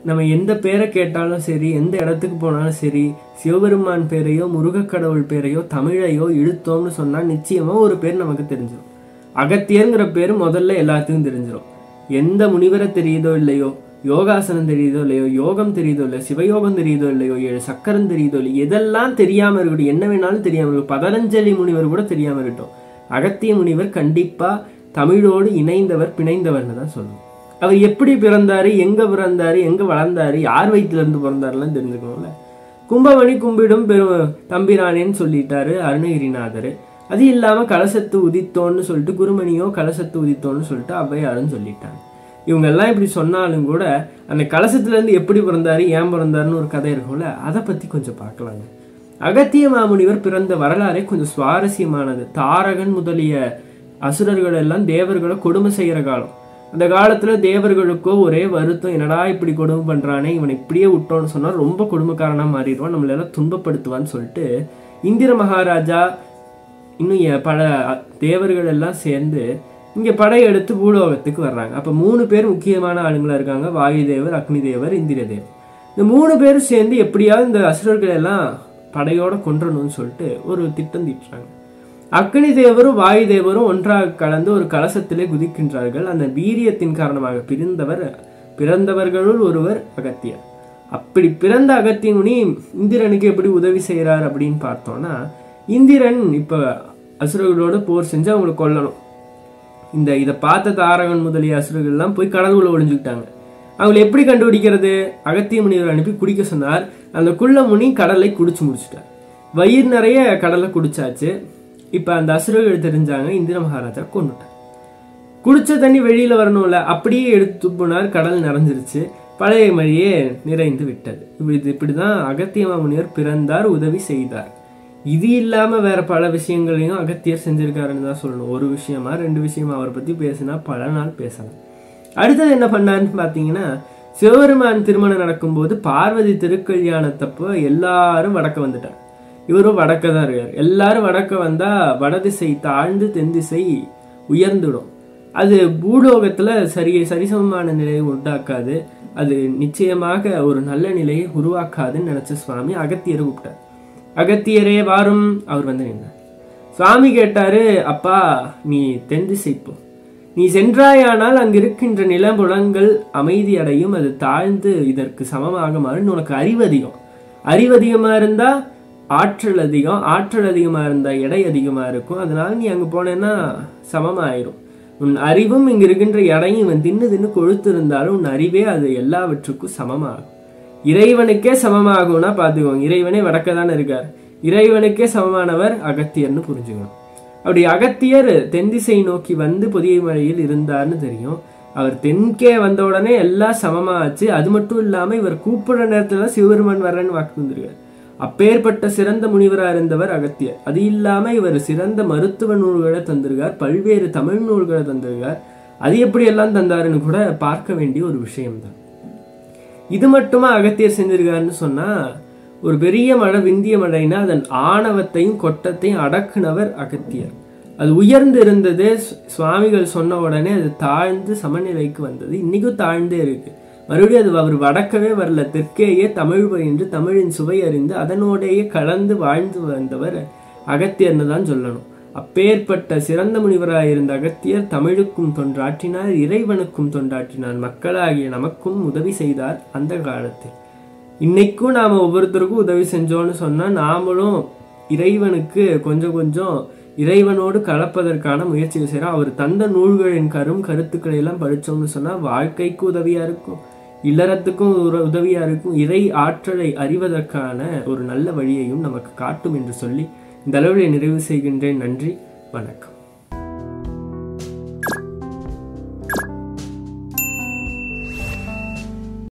நம்ம எந்த பேரை கேட்டாலும் சரி எந்த இடத்துக்கு போனாலும் சரி சிவபெருமான் பேரையோ முருகக்கடவுள் பேரையோ தமிழையோ இழுத்தோம்னு சொன்னா நிச்சயமா ஒரு பேர் நமக்கு தெரிஞ்சிடும் அகத்தியங்கிற பேர் முதல்ல எல்லாத்துக்கும் தெரிஞ்சிடும் எந்த முனிவரை தெரியுதோ இல்லையோ யோகாசனம் தெரியுதோ இல்லையோ யோகம் தெரியுதோ இல்லையோ சிவயோகம் தெரியுதோ இல்லையோ ஏழு சக்கரம் தெரியுதோ இல்லையோ எதெல்லாம் தெரியாம இருக்கட்டும் என்ன வேணாலும் தெரியாம இருக்கும் பதஞ்சலி முனிவர் கூட தெரியாம இருக்கட்டும் அகத்திய முனிவர் கண்டிப்பா தமிழோடு இணைந்தவர் பிணைந்தவர்னு தான் சொல்லணும் அவர் எப்படி பிறந்தாரு எங்க பிறந்தாரு எங்க வளர்ந்தாரு யார் வயிற்றுல இருந்து பிறந்தாருலாம் தெரிஞ்சுக்கணும்ல கும்பமணி கும்பிடும் பெரும் தம்பிரானேன்னு சொல்லிட்டாரு அருணகிரிநாதர் அது இல்லாம கலசத்து உதித்தோன்னு சொல்லிட்டு குருமணியோ கலசத்து உதித்தோன்னு சொல்லிட்டு ஔவையாருன்னு சொல்லிட்டாங்க இவங்க எல்லாம் இப்படி சொன்னாலும் கூட அந்த கலசத்துல இருந்து எப்படி பிறந்தாரு ஏன் பிறந்தாருன்னு ஒரு கதை இருக்கும்ல அதை பத்தி கொஞ்சம் பார்க்கலாங்க அகத்திய மாமுனிவர் பிறந்த வரலாறே கொஞ்சம் சுவாரஸ்யமானது தாரகன் முதலிய அசுரர்கள் எல்லாம் தேவர்களை கொடுமை செய்யற காலம் அந்த காலத்துல தேவர்களுக்கோ ஒரே வருத்தம் என்னடா இப்படி கொடுமை பண்றானே இவனை இப்படியே விட்டோன்னு சொன்னா ரொம்ப கொடுமைக்காரனா மாறிடுவான் நம்மள எல்லாம் துன்பப்படுத்துவான்னு சொல்லிட்டு இந்திர மகாராஜா இன்னும் எ- பல அ- தேவர்கள் எல்லாம் சேர்ந்து இங்க படையெடுத்து பூலோகத்துக்கு வர்றாங்க அப்ப மூணு பேர் முக்கியமான ஆளுங்களா இருக்காங்க வாயு தேவர் அக்னி தேவர் இந்திர தேவர் இந்த மூணு பேரும் சேர்ந்து எப்படியாவது இந்த அசுரர்கள் எல்லாம் படையோட கொன்றணும்னு சொல்லிட்டு ஒரு திட்டம் தீட்டுறாங்க அக்னி தேவரும் வாயு தேவரும் ஒன்றாக கலந்து ஒரு கலசத்திலே குதிக்கின்றார்கள் அந்த வீரியத்தின் காரணமாக பிரிந்தவர் பிறந்தவர்களுள் ஒருவர் அகத்தியர் அப்படி பிறந்த அகத்திய முனி இந்திரனுக்கு எப்படி உதவி செய்கிறார் அப்படின்னு பார்த்தோம்னா இந்திரன் இப்ப அசுரர்களோட போர் செஞ்சு அவங்களை கொல்லணும் இந்த இதை பார்த்த தாரகன் முதலிய அசுரர்கள்லாம் போய் கடவுளை ஒளிஞ்சுக்கிட்டாங்க அவங்களை எப்படி கண்டுபிடிக்கிறது அகத்திய முனிவர் அனுப்பி குடிக்க சொன்னார் அந்த குள்ள முனி கடலை குடிச்சு முடிச்சிட்டார் வயிறு நிறைய கடலை குடிச்சாச்சு இப்ப அந்த அசுரர்கள் தெரிஞ்சாங்க இந்திர மகாராஜா கொண்டுட்டார் குடிச்ச தண்ணி வெளியில வரணும்ல அப்படியே எடுத்து துப்புனார் கடல் நிறைஞ்சிருச்சு பழைய மழையே நிறைந்து விட்டது இப்படி இது இப்படிதான் அகத்திய மாமுனிவர் பிறந்தார் உதவி செய்தார் இது இல்லாம வேற பல விஷயங்களையும் அகத்தியர் செஞ்சிருக்காருன்னு தான் சொல்லணும் ஒரு விஷயமா ரெண்டு விஷயமா அவரை பத்தி பேசினா பல நாள் பேசலாம் அடுத்தது என்ன பண்ணாருன்னு பார்த்தீங்கன்னா சிவபெருமான் திருமணம் நடக்கும்போது பார்வதி திருக்கல்யாணத்தப்போ எல்லாரும் வடக்க வந்துட்டார் இவரும் வடக்க தான் இருக்கார் எல்லாரும் வடக்க வந்தா வடதிசை தாழ்ந்து தென் திசை உயர்ந்துடும் அது பூலோகத்துல சரி சரிசமமான நிலையை உண்டாக்காது அது நிச்சயமாக ஒரு நல்ல நிலையை உருவாக்காதுன்னு நினைச்ச சுவாமி அகத்தியரை கூப்பிட்டார் அகத்தியரே வாரும் அவர் வந்து நின்னார் சுவாமி கேட்டாரு அப்பா நீ தென் திசை போ நீ சென்றாயானால் அங்கு இருக்கின்ற நிலம்புலங்கள் அமைதி அடையும் அது தாழ்ந்து இதற்கு சமமாக மாறும் உனக்கு அறிவு அதிகம் அறிவு அதிகமா இருந்தா ஆற்றல் அதிகம் ஆற்றல் அதிகமா இருந்தா எடை அதிகமா இருக்கும் அதனால நீ அங்க போனேன்னா சமமாயிரும் உன் அறிவும் இங்க இருக்கின்ற எடையும் இவன் தின்னு தின்னு கொழுத்து இருந்தாலும் உன் அறிவே அது எல்லாவற்றுக்கும் சமமாகும் இறைவனுக்கே சமமாகும்னா பார்த்துக்கோங்க இறைவனே வடக்க தானே இருக்கார் இறைவனுக்கே சமமானவர் அகத்தியர்னு புரிஞ்சுக்கணும் அப்படி அகத்தியர் தென்திசை நோக்கி வந்து புதிய மலையில் இருந்தார்னு தெரியும் அவர் தென்கே வந்த உடனே எல்லாம் சமமாச்சு அது மட்டும் இல்லாம இவர் கூப்பிடுற நேரத்துல தான் சிவபெருமான் வர்றேன்னு வாக்கு வந்திருக்கார் அப்பேற்பட்ட சிறந்த முனிவரா இருந்தவர் அகத்தியர் அது இல்லாம இவர் சிறந்த மருத்துவ நூல்களை தந்திருக்கார் பல்வேறு தமிழ் நூல்களை தந்திருக்கார் அது எப்படி எல்லாம் தந்தாருன்னு கூட பார்க்க வேண்டிய ஒரு விஷயம்தான் இது மட்டுமா அகத்தியர் செஞ்சிருக்காருன்னு சொன்னா ஒரு பெரிய மழை விந்திய மழைனா அதன் ஆணவத்தையும் கொட்டத்தையும் அடக்குனவர் அகத்தியர் அது உயர்ந்து இருந்தது சு- சுவாமிகள் சொன்ன உடனே அது தாழ்ந்து சமநிலைக்கு வந்தது இன்னைக்கும் தாழ்ந்தே இருக்கு மறுபடியும் அது அவர் வடக்கவே வரல தெற்கேயே தமிழ் பயின்று தமிழின் சுவை அறிந்து அதனோடேயே கலந்து வாழ்ந்து வந்தவர் அகத்தியர்னு தான் சொல்லணும் அப்பேற்பட்ட சிறந்த முனிவராய் இருந்த அகத்தியர் தமிழுக்கும் தொண்டாற்றினார் இறைவனுக்கும் தொண்டாற்றினார் மக்களாகிய நமக்கும் உதவி செய்தார் அந்த காலத்தில் இன்னைக்கும் நாம ஒவ்வொருத்தருக்கும் உதவி செஞ்சோம்னு சொன்னா நாமளும் இறைவனுக்கு கொஞ்சம் கொஞ்சம் இறைவனோடு கலப்பதற்கான முயற்சிகள் செய்யறோம் அவர் தந்த நூல்களின் கரும் கருத்துக்களை எல்லாம் படிச்சோம்னு சொன்னா வாழ்க்கைக்கு உதவியா இருக்கும் இல்லறத்துக்கும் ஒரு உதவியா இருக்கும் இறை ஆற்றலை அறிவதற்கான ஒரு நல்ல வழியையும் நமக்கு காட்டும் என்று சொல்லி இந்த அளவில் நிறைவு செய்கின்றேன் நன்றி வணக்கம்